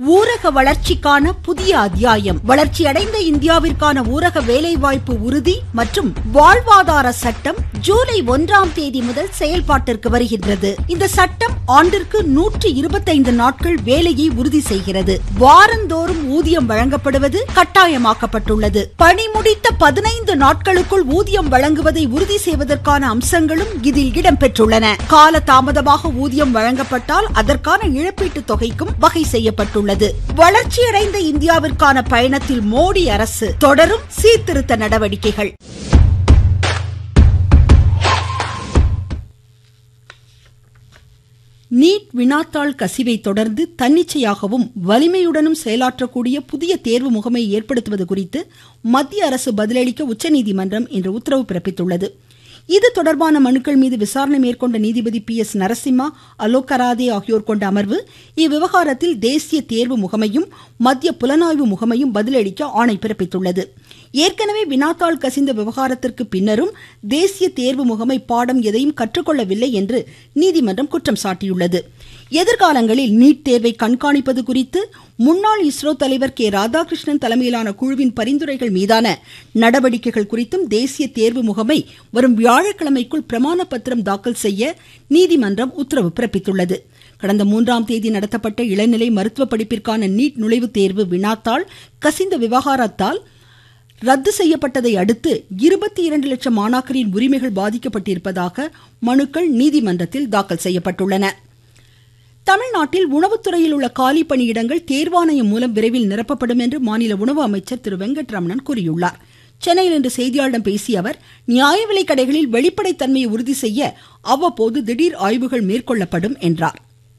ஊரக வளர்ச்சிக்கான புதிய அத்தியாயம் வளர்ச்சியடைந்த இந்தியாவிற்கான ஊரக வேலைவாய்ப்பு உறுதி மற்றும் வாழ்வாதார சட்டம் ஜூலை ஒன்றாம் தேதி முதல் செயல்பாட்டிற்கு வருகின்றது இந்த சட்டம் ஆண்டிற்கு நூற்றி இருபத்தைந்து நாட்கள் வேலையை உறுதி செய்கிறது வாரந்தோறும் ஊதியம் வழங்கப்படுவது கட்டாயமாக்கப்பட்டுள்ளது பணி முடித்த பதினைந்து நாட்களுக்குள் ஊதியம் வழங்குவதை உறுதி செய்வதற்கான அம்சங்களும் இதில் இடம்பெற்றுள்ளன கால தாமதமாக ஊதியம் வழங்கப்பட்டால் அதற்கான இழப்பீட்டு தொகைக்கும் வகை செய்யப்பட்டுள்ளது வளர்ச்சியடைந்த இந்தியாவிற்கான பயணத்தில் மோடி அரசு தொடரும் சீர்திருத்த நடவடிக்கைகள் நீட் வினாத்தாள் கசிவை தொடர்ந்து தன்னிச்சையாகவும் வலிமையுடனும் செயலாற்றக்கூடிய புதிய தேர்வு முகமை ஏற்படுத்துவது குறித்து மத்திய அரசு பதிலளிக்க உச்சநீதிமன்றம் இன்று உத்தரவு பிறப்பித்துள்ளது இது தொடர்பான மனுக்கள் மீது விசாரணை மேற்கொண்ட நீதிபதி பி எஸ் நரசிம்மா அலோகராதே ஆகியோர் கொண்ட அமர்வு இவ்விவகாரத்தில் தேசிய தேர்வு முகமையும் மத்திய புலனாய்வு முகமையும் பதிலளிக்க ஆணை பிறப்பித்துள்ளது ஏற்கனவே வினாத்தாள் கசிந்த விவகாரத்திற்கு பின்னரும் தேசிய தேர்வு முகமை பாடம் எதையும் கற்றுக்கொள்ளவில்லை என்று நீதிமன்றம் குற்றம் சாட்டியுள்ளது எதிர்காலங்களில் நீட் தேர்வை கண்காணிப்பது குறித்து முன்னாள் இஸ்ரோ தலைவர் கே ராதாகிருஷ்ணன் தலைமையிலான குழுவின் பரிந்துரைகள் மீதான நடவடிக்கைகள் குறித்தும் தேசிய தேர்வு முகமை வரும் வியாழக்கிழமைக்குள் பிரமாண பத்திரம் தாக்கல் செய்ய நீதிமன்றம் உத்தரவு பிறப்பித்துள்ளது கடந்த மூன்றாம் தேதி நடத்தப்பட்ட இளநிலை மருத்துவ படிப்பிற்கான நீட் நுழைவுத் தேர்வு வினாத்தாள் கசிந்த விவகாரத்தால் ரத்து செய்யப்பட்டதை அடுத்து இருபத்தி இரண்டு லட்சம் மாணாக்கரின் உரிமைகள் பாதிக்கப்பட்டிருப்பதாக மனுக்கள் நீதிமன்றத்தில் தாக்கல் செய்யப்பட்டுள்ளன தமிழ்நாட்டில் உணவுத்துறையில் உள்ள காலி பணியிடங்கள் தேர்வாணையம் மூலம் விரைவில் நிரப்பப்படும் என்று மாநில உணவு அமைச்சர் திரு வெங்கட்ரமணன் கூறியுள்ளார் சென்னையில் இன்று செய்தியாளர்களிடம் பேசிய அவர் நியாய விலைக் கடைகளில் வெளிப்படைத்தன்மையை உறுதி செய்ய அவ்வப்போது திடீர் ஆய்வுகள் மேற்கொள்ளப்படும் என்றார்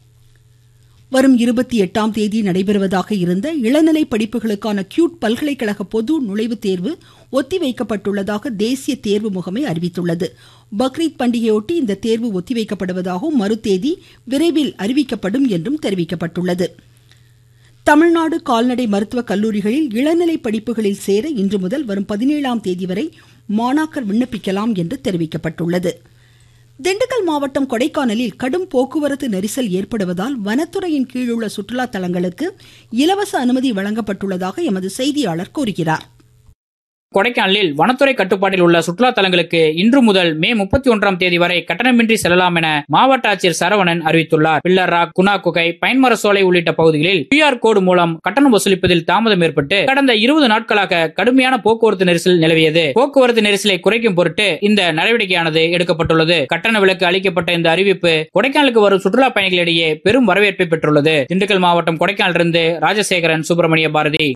வரும் இருபத்தி எட்டாம் தேதி நடைபெறுவதாக இருந்த இளநிலை படிப்புகளுக்கான கியூட் பல்கலைக்கழக பொது நுழைவுத் தேர்வு ஒத்திவைக்கப்பட்டுள்ளதாக தேசிய தேர்வு முகமை அறிவித்துள்ளது பக்ரீத் பண்டிகையொட்டி இந்த தேர்வு ஒத்திவைக்கப்படுவதாகவும் மறுதேதி விரைவில் அறிவிக்கப்படும் என்றும் தெரிவிக்கப்பட்டுள்ளது தமிழ்நாடு கால்நடை மருத்துவக் கல்லூரிகளில் இளநிலை படிப்புகளில் சேர இன்று முதல் வரும் பதினேழாம் தேதி வரை மாணாக்கர் விண்ணப்பிக்கலாம் என்று தெரிவிக்கப்பட்டுள்ளது திண்டுக்கல் மாவட்டம் கொடைக்கானலில் கடும் போக்குவரத்து நெரிசல் ஏற்படுவதால் வனத்துறையின் கீழுள்ள சுற்றுலா தலங்களுக்கு இலவச அனுமதி வழங்கப்பட்டுள்ளதாக எமது செய்தியாளர் கூறுகிறார் கொடைக்கானலில் வனத்துறை கட்டுப்பாட்டில் உள்ள சுற்றுலா தலங்களுக்கு இன்று முதல் மே முப்பத்தி ஒன்றாம் தேதி வரை கட்டணமின்றி செல்லலாம் என மாவட்ட ஆட்சியர் சரவணன் அறிவித்துள்ளார் பில்லர் ராக் குணா குகை பயன்மர சோலை உள்ளிட்ட பகுதிகளில் கியூஆர் கோடு மூலம் கட்டணம் வசூலிப்பதில் தாமதம் ஏற்பட்டு கடந்த இருபது நாட்களாக கடுமையான போக்குவரத்து நெரிசல் நிலவியது போக்குவரத்து நெரிசலை குறைக்கும் பொருட்டு இந்த நடவடிக்கையானது எடுக்கப்பட்டுள்ளது கட்டண விலக்கு அளிக்கப்பட்ட இந்த அறிவிப்பு கொடைக்கானலுக்கு வரும் சுற்றுலா பயணிகளிடையே பெரும் வரவேற்பை பெற்றுள்ளது திண்டுக்கல் மாவட்டம் கொடைக்கானலிருந்து ராஜசேகரன் சுப்பிரமணிய பாரதி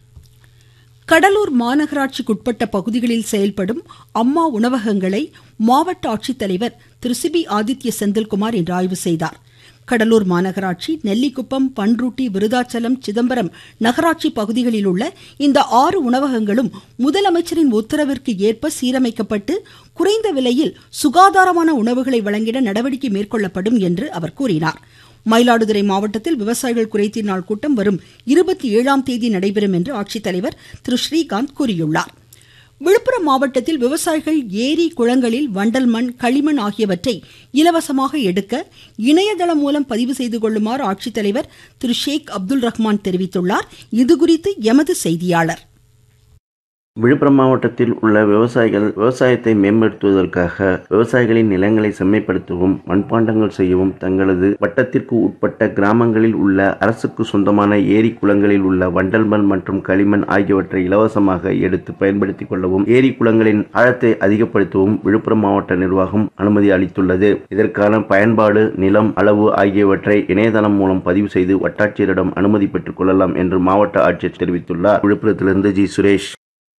கடலூர் மாநகராட்சிக்குட்பட்ட பகுதிகளில் செயல்படும் அம்மா உணவகங்களை மாவட்ட ஆட்சித்தலைவர் திரு சிபி ஆதித்ய செந்தில்குமார் இன்று ஆய்வு செய்தார் கடலூர் மாநகராட்சி நெல்லிக்குப்பம் பன்ருட்டி விருதாச்சலம் சிதம்பரம் நகராட்சி பகுதிகளில் உள்ள இந்த ஆறு உணவகங்களும் முதலமைச்சரின் உத்தரவிற்கு ஏற்ப சீரமைக்கப்பட்டு குறைந்த விலையில் சுகாதாரமான உணவுகளை வழங்கிட நடவடிக்கை மேற்கொள்ளப்படும் என்று அவர் கூறினார் மயிலாடுதுறை மாவட்டத்தில் விவசாயிகள் குறைதீர் நாள் கூட்டம் வரும் இருபத்தி ஏழாம் தேதி நடைபெறும் என்று ஆட்சித்தலைவர் திரு ஸ்ரீகாந்த் கூறியுள்ளார் விழுப்புரம் மாவட்டத்தில் விவசாயிகள் ஏரி குளங்களில் வண்டல் மண் களிமண் ஆகியவற்றை இலவசமாக எடுக்க இணையதளம் மூலம் பதிவு செய்து கொள்ளுமாறு ஆட்சித்தலைவர் திரு ஷேக் அப்துல் ரஹ்மான் தெரிவித்துள்ளார் இதுகுறித்து எமது செய்தியாளர் விழுப்புரம் மாவட்டத்தில் உள்ள விவசாயிகள் விவசாயத்தை மேம்படுத்துவதற்காக விவசாயிகளின் நிலங்களை செம்மைப்படுத்தவும் மண்பாண்டங்கள் செய்யவும் தங்களது வட்டத்திற்கு உட்பட்ட கிராமங்களில் உள்ள அரசுக்கு சொந்தமான ஏரி குளங்களில் உள்ள வண்டல் மண் மற்றும் களிமண் ஆகியவற்றை இலவசமாக எடுத்து பயன்படுத்திக் கொள்ளவும் ஏரி குளங்களின் ஆழத்தை அதிகப்படுத்தவும் விழுப்புரம் மாவட்ட நிர்வாகம் அனுமதி அளித்துள்ளது இதற்கான பயன்பாடு நிலம் அளவு ஆகியவற்றை இணையதளம் மூலம் பதிவு செய்து வட்டாட்சியரிடம் அனுமதி பெற்றுக் கொள்ளலாம் என்று மாவட்ட ஆட்சியர் தெரிவித்துள்ளார் விழுப்புரத்திலிருந்து ஜி சுரேஷ்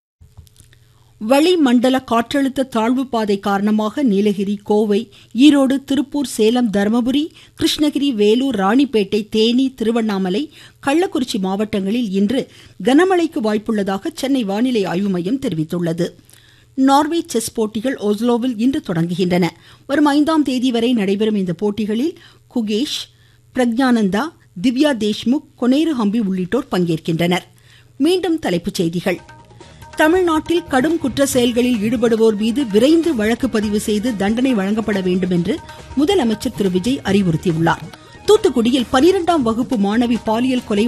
வளிமண்டல காற்றழுத்த தாழ்வு பாதை காரணமாக நீலகிரி கோவை ஈரோடு திருப்பூர் சேலம் தருமபுரி கிருஷ்ணகிரி வேலூர் ராணிப்பேட்டை தேனி திருவண்ணாமலை கள்ளக்குறிச்சி மாவட்டங்களில் இன்று கனமழைக்கு வாய்ப்புள்ளதாக சென்னை வானிலை ஆய்வு மையம் தெரிவித்துள்ளது நார்வே செஸ் போட்டிகள் ஒஸ்லோவில் இன்று தொடங்குகின்றன வரும் ஐந்தாம் தேதி வரை நடைபெறும் இந்த போட்டிகளில் குகேஷ் பிரக்ஞானந்தா திவ்யா தேஷ்முக் கொனேரு ஹம்பி உள்ளிட்டோர் பங்கேற்கின்றனர் மீண்டும் தலைப்புச் செய்திகள் தமிழ்நாட்டில் கடும் குற்ற செயல்களில் ஈடுபடுவோர் மீது விரைந்து வழக்கு பதிவு செய்து தண்டனை வழங்கப்பட வேண்டும் என்று முதலமைச்சர் திரு விஜய் அறிவுறுத்தியுள்ளார் தூத்துக்குடியில் பனிரெண்டாம் வகுப்பு மாணவி பாலியல் கொலை